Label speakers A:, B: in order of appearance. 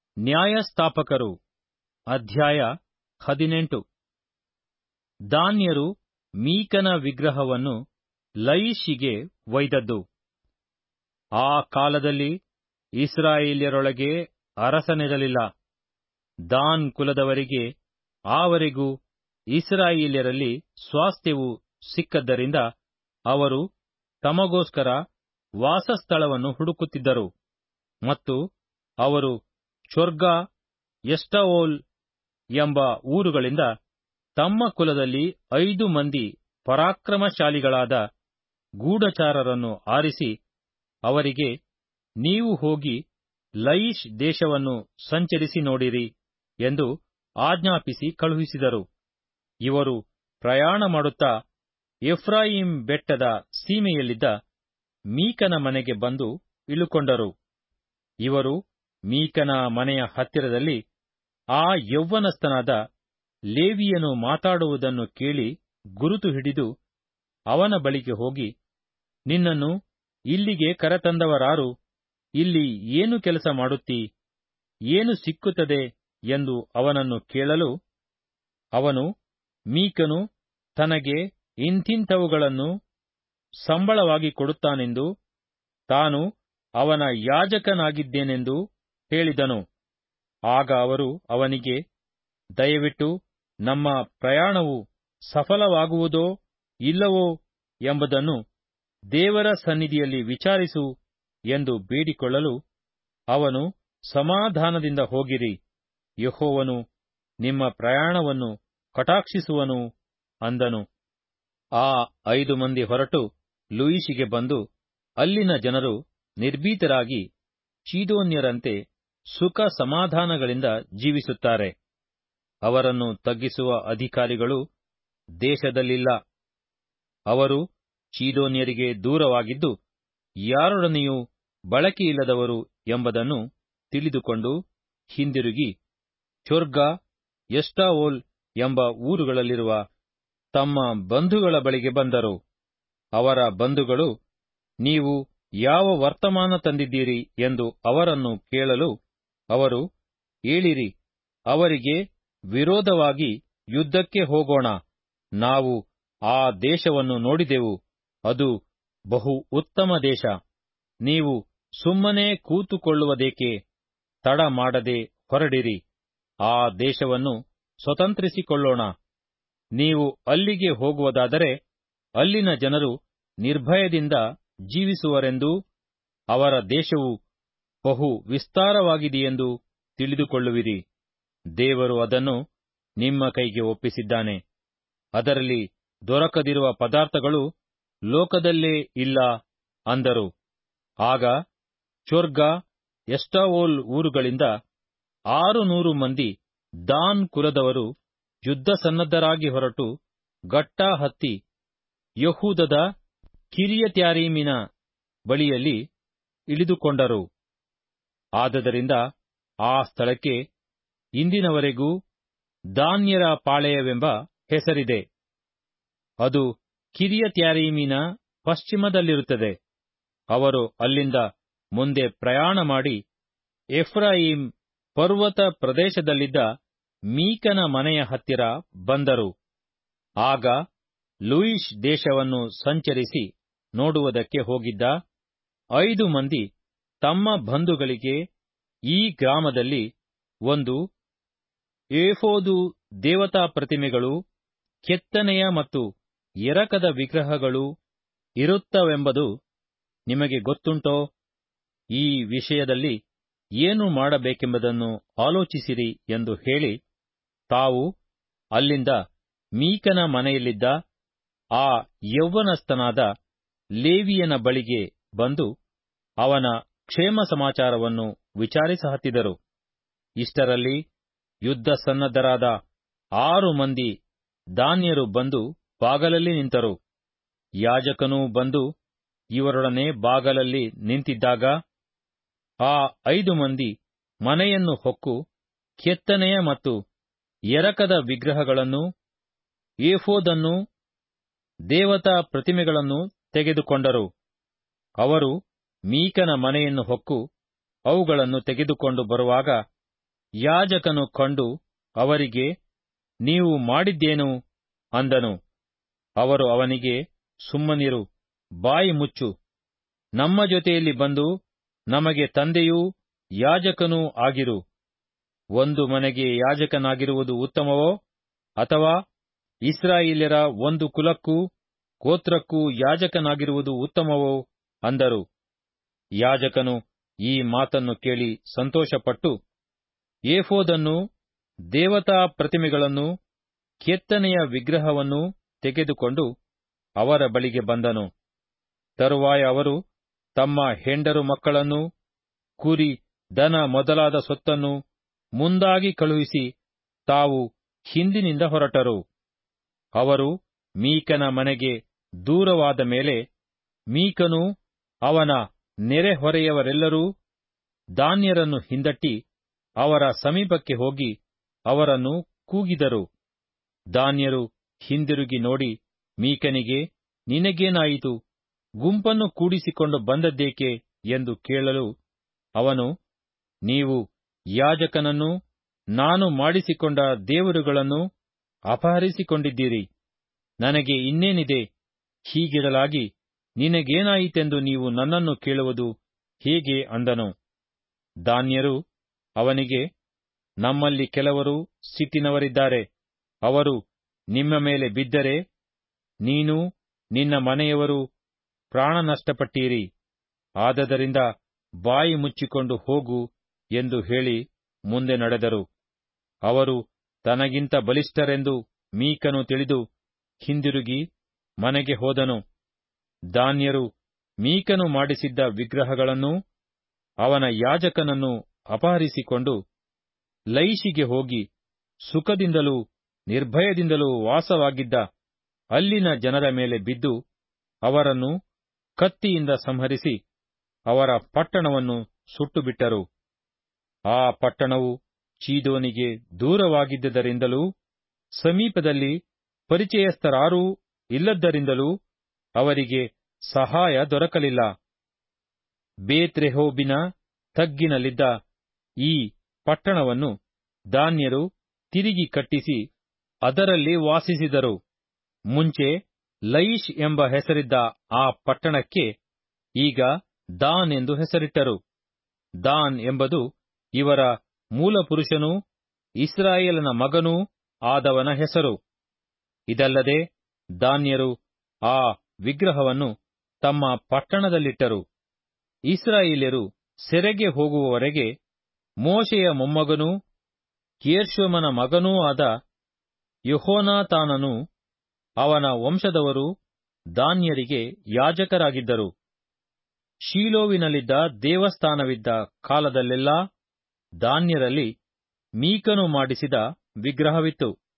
A: ನ್ಯಾಯಸ್ಥಾಪಕರು ಅಧ್ಯಾಯ ಹದಿನೆಂಟು ದಾನ್ಯರು ಮೀಕನ ವಿಗ್ರಹವನ್ನು ಲಯಿಷಿಗೆ ಒಯ್ದದ್ದು ಆ ಕಾಲದಲ್ಲಿ ಇಸ್ರಾಯೇಲ್ಯರೊಳಗೆ ಅರಸನಿರಲಿಲ್ಲ ದಾನ್ ಕುಲದವರಿಗೆ ಆವರೆಗೂ ಇಸ್ರಾಯೇಲ್ಯರಲ್ಲಿ ಸ್ವಾಸ್ಥ್ಯವು ಸಿಕ್ಕದ್ದರಿಂದ ಅವರು ತಮಗೋಸ್ಕರ ವಾಸಸ್ಥಳವನ್ನು ಹುಡುಕುತ್ತಿದ್ದರು ಮತ್ತು ಅವರು ಚೊರ್ಗ ಎಷ್ಟವೋಲ್ ಎಂಬ ಊರುಗಳಿಂದ ತಮ್ಮ ಕುಲದಲ್ಲಿ ಐದು ಮಂದಿ ಪರಾಕ್ರಮಶಾಲಿಗಳಾದ ಗೂಢಚಾರರನ್ನು ಆರಿಸಿ ಅವರಿಗೆ ನೀವು ಹೋಗಿ ಲಯಿಷ್ ದೇಶವನ್ನು ಸಂಚರಿಸಿ ನೋಡಿರಿ ಎಂದು ಆಜ್ಞಾಪಿಸಿ ಕಳುಹಿಸಿದರು ಇವರು ಪ್ರಯಾಣ ಮಾಡುತ್ತಾ ಎಫ್ರಾಯಿಂ ಬೆಟ್ಟದ ಸೀಮೆಯಲ್ಲಿದ್ದ ಮೀಕನ ಮನೆಗೆ ಬಂದು ಇಳುಕೊಂಡರು ಇವರು ಮೀಕನ ಮನೆಯ ಹತ್ತಿರದಲ್ಲಿ ಆ ಯೌವನಸ್ಥನಾದ ಲೇವಿಯನು ಮಾತಾಡುವುದನ್ನು ಕೇಳಿ ಗುರುತು ಹಿಡಿದು ಅವನ ಬಳಿಗೆ ಹೋಗಿ ನಿನ್ನನ್ನು ಇಲ್ಲಿಗೆ ಕರೆತಂದವರಾರು ಇಲ್ಲಿ ಏನು ಕೆಲಸ ಮಾಡುತ್ತೀ ಏನು ಸಿಕ್ಕುತ್ತದೆ ಎಂದು ಅವನನ್ನು ಕೇಳಲು ಅವನು ಮೀಕನು ತನಗೆ ಇಂಥಿಂಥವುಗಳನ್ನು ಸಂಬಳವಾಗಿ ಕೊಡುತ್ತಾನೆಂದು ತಾನು ಅವನ ಯಾಜಕನಾಗಿದ್ದೇನೆಂದು ಹೇಳಿದನು ಆಗ ಅವರು ಅವನಿಗೆ ದಯವಿಟ್ಟು ನಮ್ಮ ಪ್ರಯಾಣವು ಸಫಲವಾಗುವುದೋ ಇಲ್ಲವೋ ಎಂಬುದನ್ನು ದೇವರ ಸನ್ನಿಧಿಯಲ್ಲಿ ವಿಚಾರಿಸು ಎಂದು ಬೇಡಿಕೊಳ್ಳಲು ಅವನು ಸಮಾಧಾನದಿಂದ ಹೋಗಿರಿ ಯಹೋವನು ನಿಮ್ಮ ಪ್ರಯಾಣವನ್ನು ಕಟಾಕ್ಷಿಸುವನು ಅಂದನು ಆ ಐದು ಮಂದಿ ಹೊರಟು ಲೂಯಿಷಿಗೆ ಬಂದು ಅಲ್ಲಿನ ಜನರು ನಿರ್ಭೀತರಾಗಿ ಚೀದೋನ್ಯರಂತೆ ಸುಖ ಸಮಾಧಾನಗಳಿಂದ ಜೀವಿಸುತ್ತಾರೆ ಅವರನ್ನು ತಗ್ಗಿಸುವ ಅಧಿಕಾರಿಗಳು ದೇಶದಲ್ಲಿಲ್ಲ ಅವರು ಚೀದೋನ್ಯರಿಗೆ ದೂರವಾಗಿದ್ದು ಯಾರೊಡನೆಯೂ ಬಳಕೆಯಿಲ್ಲದವರು ಎಂಬುದನ್ನು ತಿಳಿದುಕೊಂಡು ಹಿಂದಿರುಗಿ ಚೊರ್ಗ ಎಷ್ಟಾವೋಲ್ ಎಂಬ ಊರುಗಳಲ್ಲಿರುವ ತಮ್ಮ ಬಂಧುಗಳ ಬಳಿಗೆ ಬಂದರು ಅವರ ಬಂಧುಗಳು ನೀವು ಯಾವ ವರ್ತಮಾನ ತಂದಿದ್ದೀರಿ ಎಂದು ಅವರನ್ನು ಕೇಳಲು ಅವರು ಏಳಿರಿ ಅವರಿಗೆ ವಿರೋಧವಾಗಿ ಯುದ್ಧಕ್ಕೆ ಹೋಗೋಣ ನಾವು ಆ ದೇಶವನ್ನು ನೋಡಿದೆವು ಅದು ಬಹು ಉತ್ತಮ ದೇಶ ನೀವು ಸುಮ್ಮನೆ ಕೂತುಕೊಳ್ಳುವುದೇಕೆ ತಡ ಮಾಡದೆ ಹೊರಡಿರಿ ಆ ದೇಶವನ್ನು ಸ್ವತಂತ್ರಿಸಿಕೊಳ್ಳೋಣ ನೀವು ಅಲ್ಲಿಗೆ ಹೋಗುವುದಾದರೆ ಅಲ್ಲಿನ ಜನರು ನಿರ್ಭಯದಿಂದ ಜೀವಿಸುವರೆಂದೂ ಅವರ ದೇಶವು ಬಹು ವಿಸ್ತಾರವಾಗಿದೆಯೆಂದು ತಿಳಿದುಕೊಳ್ಳುವಿರಿ ದೇವರು ಅದನ್ನು ನಿಮ್ಮ ಕೈಗೆ ಒಪ್ಪಿಸಿದ್ದಾನೆ ಅದರಲ್ಲಿ ದೊರಕದಿರುವ ಪದಾರ್ಥಗಳು ಲೋಕದಲ್ಲೇ ಇಲ್ಲ ಅಂದರು ಆಗ ಚೊರ್ಗ ಎಷ್ಟಾವೋಲ್ ಊರುಗಳಿಂದ ಆರು ನೂರು ಮಂದಿ ದಾನ್ ಕುಲದವರು ಯುದ್ಧ ಸನ್ನದ್ಧರಾಗಿ ಹೊರಟು ಗಟ್ಟಾ ಹತ್ತಿ ಯಹೂದದ ಕಿರಿಯತ್ಯಾರೀಮಿನ ಬಳಿಯಲ್ಲಿ ಇಳಿದುಕೊಂಡರು ಆದದರಿಂದ ಆ ಸ್ಥಳಕ್ಕೆ ಇಂದಿನವರೆಗೂ ದಾನ್ಯರ ಪಾಳೆಯವೆಂಬ ಹೆಸರಿದೆ ಅದು ಕಿರಿಯತ್ಯಾರೀಮಿನ ಪಶ್ಚಿಮದಲ್ಲಿರುತ್ತದೆ ಅವರು ಅಲ್ಲಿಂದ ಮುಂದೆ ಪ್ರಯಾಣ ಮಾಡಿ ಎಫ್ರಾಯಿಂ ಪರ್ವತ ಪ್ರದೇಶದಲ್ಲಿದ್ದ ಮೀಕನ ಮನೆಯ ಹತ್ತಿರ ಬಂದರು ಆಗ ಲೂಯಿಷ್ ದೇಶವನ್ನು ಸಂಚರಿಸಿ ನೋಡುವುದಕ್ಕೆ ಹೋಗಿದ್ದ ಐದು ಮಂದಿ ತಮ್ಮ ಬಂಧುಗಳಿಗೆ ಈ ಗ್ರಾಮದಲ್ಲಿ ಒಂದು ಏಫೋದು ದೇವತಾ ಪ್ರತಿಮೆಗಳು ಕೆತ್ತನೆಯ ಮತ್ತು ಎರಕದ ವಿಗ್ರಹಗಳು ಇರುತ್ತವೆಂಬುದು ನಿಮಗೆ ಗೊತ್ತುಂಟೋ ಈ ವಿಷಯದಲ್ಲಿ ಏನು ಮಾಡಬೇಕೆಂಬುದನ್ನು ಆಲೋಚಿಸಿರಿ ಎಂದು ಹೇಳಿ ತಾವು ಅಲ್ಲಿಂದ ಮೀಕನ ಮನೆಯಲ್ಲಿದ್ದ ಆ ಯೌವನಸ್ಥನಾದ ಲೇವಿಯನ ಬಳಿಗೆ ಬಂದು ಅವನ ಕ್ಷೇಮ ಸಮಾಚಾರವನ್ನು ವಿಚಾರಿಸಹತ್ತಿದರು ಇಷ್ಟರಲ್ಲಿ ಯುದ್ಧ ಸನ್ನದ್ಧರಾದ ಆರು ಮಂದಿ ದಾನ್ಯರು ಬಂದು ಬಾಗಲಲ್ಲಿ ನಿಂತರು ಯಾಜಕನೂ ಬಂದು ಇವರೊಡನೆ ಬಾಗಲಲ್ಲಿ ನಿಂತಿದ್ದಾಗ ಆ ಐದು ಮಂದಿ ಮನೆಯನ್ನು ಹೊಕ್ಕು ಕೆತ್ತನೆಯ ಮತ್ತು ಎರಕದ ವಿಗ್ರಹಗಳನ್ನು ಏಫೋದನ್ನು ದೇವತಾ ಪ್ರತಿಮೆಗಳನ್ನು ತೆಗೆದುಕೊಂಡರು ಅವರು ಮೀಕನ ಮನೆಯನ್ನು ಹೊಕ್ಕು ಅವುಗಳನ್ನು ತೆಗೆದುಕೊಂಡು ಬರುವಾಗ ಯಾಜಕನು ಕಂಡು ಅವರಿಗೆ ನೀವು ಮಾಡಿದ್ದೇನು ಅಂದನು ಅವರು ಅವನಿಗೆ ಸುಮ್ಮನಿರು ಬಾಯಿ ಮುಚ್ಚು ನಮ್ಮ ಜೊತೆಯಲ್ಲಿ ಬಂದು ನಮಗೆ ತಂದೆಯೂ ಯಾಜಕನೂ ಆಗಿರು ಒಂದು ಮನೆಗೆ ಯಾಜಕನಾಗಿರುವುದು ಉತ್ತಮವೋ ಅಥವಾ ಇಸ್ರಾಯೇಲ್ಯರ ಒಂದು ಕುಲಕ್ಕೂ ಗೋತ್ರಕ್ಕೂ ಯಾಜಕನಾಗಿರುವುದು ಉತ್ತಮವೋ ಅಂದರು ಯಾಜಕನು ಈ ಮಾತನ್ನು ಕೇಳಿ ಸಂತೋಷಪಟ್ಟು ಏಫೋದನ್ನು ದೇವತಾ ಪ್ರತಿಮೆಗಳನ್ನು ಕೆತ್ತನೆಯ ವಿಗ್ರಹವನ್ನು ತೆಗೆದುಕೊಂಡು ಅವರ ಬಳಿಗೆ ಬಂದನು ತರುವಾಯ ಅವರು ತಮ್ಮ ಹೆಂಡರು ಮಕ್ಕಳನ್ನು ಕುರಿ ದನ ಮೊದಲಾದ ಸೊತ್ತನ್ನು ಮುಂದಾಗಿ ಕಳುಹಿಸಿ ತಾವು ಹಿಂದಿನಿಂದ ಹೊರಟರು ಅವರು ಮೀಕನ ಮನೆಗೆ ದೂರವಾದ ಮೇಲೆ ಮೀಕನು ಅವನ ನೆರೆಹೊರೆಯವರೆಲ್ಲರೂ ದಾನ್ಯರನ್ನು ಹಿಂದಟ್ಟಿ ಅವರ ಸಮೀಪಕ್ಕೆ ಹೋಗಿ ಅವರನ್ನು ಕೂಗಿದರು ದಾನ್ಯರು ಹಿಂದಿರುಗಿ ನೋಡಿ ಮೀಕನಿಗೆ ನಿನಗೇನಾಯಿತು ಗುಂಪನ್ನು ಕೂಡಿಸಿಕೊಂಡು ಬಂದದ್ದೇಕೆ ಎಂದು ಕೇಳಲು ಅವನು ನೀವು ಯಾಜಕನನ್ನು ನಾನು ಮಾಡಿಸಿಕೊಂಡ ದೇವರುಗಳನ್ನು ಅಪಹರಿಸಿಕೊಂಡಿದ್ದೀರಿ ನನಗೆ ಇನ್ನೇನಿದೆ ಹೀಗಿರಲಾಗಿ ನಿನಗೇನಾಯಿತೆಂದು ನೀವು ನನ್ನನ್ನು ಕೇಳುವುದು ಹೇಗೆ ಅಂದನು ದಾನ್ಯರು ಅವನಿಗೆ ನಮ್ಮಲ್ಲಿ ಕೆಲವರು ಸಿಟ್ಟಿನವರಿದ್ದಾರೆ ಅವರು ನಿಮ್ಮ ಮೇಲೆ ಬಿದ್ದರೆ ನೀನು ನಿನ್ನ ಮನೆಯವರು ಪ್ರಾಣ ನಷ್ಟಪಟ್ಟೀರಿ ಆದದರಿಂದ ಬಾಯಿ ಮುಚ್ಚಿಕೊಂಡು ಹೋಗು ಎಂದು ಹೇಳಿ ಮುಂದೆ ನಡೆದರು ಅವರು ತನಗಿಂತ ಬಲಿಷ್ಠರೆಂದು ಮೀಕನು ತಿಳಿದು ಹಿಂದಿರುಗಿ ಮನೆಗೆ ಹೋದನು ದಾನ್ಯರು ಮೀಕನು ಮಾಡಿಸಿದ್ದ ವಿಗ್ರಹಗಳನ್ನೂ ಅವನ ಯಾಜಕನನ್ನು ಅಪಹರಿಸಿಕೊಂಡು ಲೈಷಿಗೆ ಹೋಗಿ ಸುಖದಿಂದಲೂ ನಿರ್ಭಯದಿಂದಲೂ ವಾಸವಾಗಿದ್ದ ಅಲ್ಲಿನ ಜನರ ಮೇಲೆ ಬಿದ್ದು ಅವರನ್ನು ಕತ್ತಿಯಿಂದ ಸಂಹರಿಸಿ ಅವರ ಪಟ್ಟಣವನ್ನು ಸುಟ್ಟುಬಿಟ್ಟರು ಆ ಪಟ್ಟಣವು ಚೀದೋನಿಗೆ ದೂರವಾಗಿದ್ದದರಿಂದಲೂ ಸಮೀಪದಲ್ಲಿ ಪರಿಚಯಸ್ಥರಾರೂ ಇಲ್ಲದ್ದರಿಂದಲೂ ಅವರಿಗೆ ಸಹಾಯ ದೊರಕಲಿಲ್ಲ ಬೇತ್ರೆಹೋಬಿನ ತಗ್ಗಿನಲ್ಲಿದ್ದ ಈ ಪಟ್ಟಣವನ್ನು ದಾನ್ಯರು ತಿರುಗಿ ಕಟ್ಟಿಸಿ ಅದರಲ್ಲಿ ವಾಸಿಸಿದರು ಮುಂಚೆ ಲಯಿಷ್ ಎಂಬ ಹೆಸರಿದ್ದ ಆ ಪಟ್ಟಣಕ್ಕೆ ಈಗ ದಾನ್ ಎಂದು ಹೆಸರಿಟ್ಟರು ದಾನ್ ಎಂಬುದು ಇವರ ಮೂಲಪುರುಷನೂ ಇಸ್ರಾಯೇಲನ ಮಗನೂ ಆದವನ ಹೆಸರು ಇದಲ್ಲದೆ ದಾನ್ಯರು ಆ ವಿಗ್ರಹವನ್ನು ತಮ್ಮ ಪಟ್ಟಣದಲ್ಲಿಟ್ಟರು ಇಸ್ರಾಯೇಲ್ಯರು ಸೆರೆಗೆ ಹೋಗುವವರೆಗೆ ಮೋಶೆಯ ಮೊಮ್ಮಗನೂ ಗೇರ್ಷೋಮನ ಮಗನೂ ಆದ ಯೆಹೋನಾತಾನನು ಅವನ ವಂಶದವರು ದಾನ್ಯರಿಗೆ ಯಾಜಕರಾಗಿದ್ದರು ಶೀಲೋವಿನಲ್ಲಿದ್ದ ದೇವಸ್ಥಾನವಿದ್ದ ಕಾಲದಲ್ಲೆಲ್ಲಾ ದಾನ್ಯರಲ್ಲಿ ಮೀಕನು ಮಾಡಿಸಿದ ವಿಗ್ರಹವಿತ್ತು